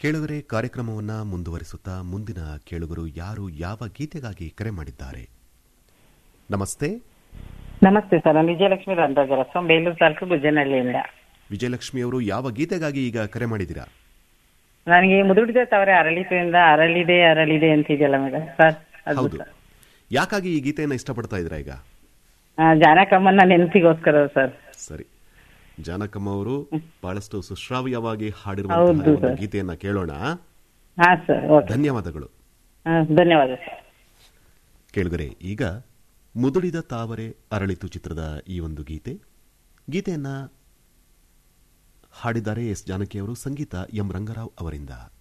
ಕೇಳುಗರೆ ಕಾರ್ಯಕ್ರಮವನ್ನು ಮುಂದುವರಿಸುತ್ತಾ ಮುಂದಿನ ಕೇಳುಗರು ಯಾರು ಯಾವ ಗೀತೆಗಾಗಿ ಕರೆ ಮಾಡಿದ್ದಾರೆ ನಮಸ್ತೆ ನಮಸ್ತೆ ಸರ್ ನಾನು ವಿಜಯಲಕ್ಷ್ಮಿ ರಂಗರಾಜರಸ್ವಾಮಿ ಬೇಲೂರು ತಾಲೂಕು ಗುಜ್ಜನಹಳ್ಳಿಯಿಂದ ವಿಜಯಲಕ್ಷ್ಮಿ ಅವರು ಯಾವ ಗೀತೆಗಾಗಿ ಈಗ ಕರೆ ಮಾಡಿದ್ದೀರಾ ನನಗೆ ಮುದುಡಿದ ತವರೆ ಅರಳಿತೆಯಿಂದ ಅರಳಿದೆ ಅರಳಿದೆ ಅಂತಿದೆಯಲ್ಲ ಮೇಡಮ್ ಸರ್ ಅದು ಹೌದು ಯಾಕಾಗಿ ಈ ಗೀತೆಯನ್ನು ಇಷ್ಟಪಡ್ತಾ ಇದ್ದೀರಾ ಈಗ ಆ, ಜಾನಕಮ್ಮನ ನೆನಪಿಗೋಸ್ಕರ ಸರ್ ಸರಿ ಜಾನಕಮ್ಮ ಅವರು ಬಹಳಷ್ಟು ಸುಶ್ರಾವ್ಯವಾಗಿ ಹಾಡಿರುವಂತಹ ಹೌದು, ಒಂದು ಸರ್. ಗೀತೆಯನ್ನ ಕೇಳೋಣ ಹಾ ಸರ್ ಓಕೆ ಧನ್ಯವಾದಗಳು ಹಾ, ಧನ್ಯವಾದ ಸರ್ ಕೇಳುಗರೆ ಈಗ ಮುದುಡಿದ ತಾವರೆ ಅರಳಿತು ಚಿತ್ರದ ಈ ಒಂದು ಗೀತೆ ಗೀತೆಯನ್ನ ಹಾಡಿದ್ದಾರೆ ಎಸ್ ಜಾನಕಿ ಅವರು ಸಂಗೀತ ಎಂ ರಂಗರಾವ್ ಅವರಿಂದ